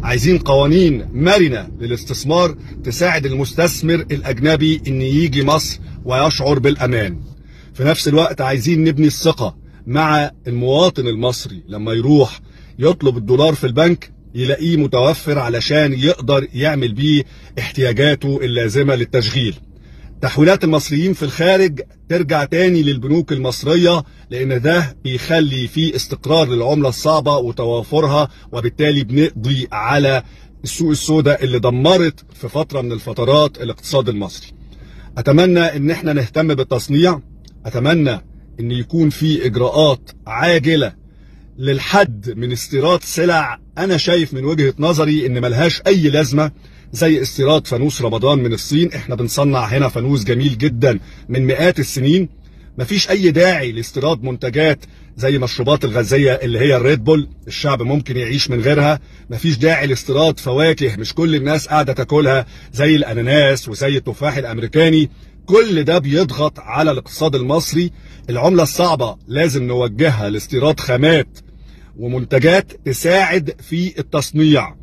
عايزين قوانين مرنة للاستثمار تساعد المستثمر الأجنبي إن يجي مصر ويشعر بالأمان في نفس الوقت عايزين نبني الثقة مع المواطن المصري لما يروح يطلب الدولار في البنك يلاقيه متوفر علشان يقدر يعمل بيه احتياجاته اللازمة للتشغيل تحويلات المصريين في الخارج ترجع تاني للبنوك المصرية لأن ده بيخلي في استقرار للعملة الصعبة وتوافرها وبالتالي بنقضي على السوق السوداء اللي دمرت في فترة من الفترات الاقتصاد المصري أتمنى إن احنا نهتم بالتصنيع أتمنى إن يكون في إجراءات عاجلة للحد من استيراد سلع أنا شايف من وجهة نظري إن ملهاش أي لازمة زي استيراد فانوس رمضان من الصين احنا بنصنع هنا فانوس جميل جدا من مئات السنين مفيش اي داعي لاستيراد منتجات زي مشروبات الغازية اللي هي الريد بول الشعب ممكن يعيش من غيرها مفيش داعي لاستيراد فواكه مش كل الناس قاعدة تاكلها زي الاناناس وزي التفاح الامريكاني كل ده بيضغط على الاقتصاد المصري العملة الصعبة لازم نوجهها لاستيراد خامات ومنتجات تساعد في التصنيع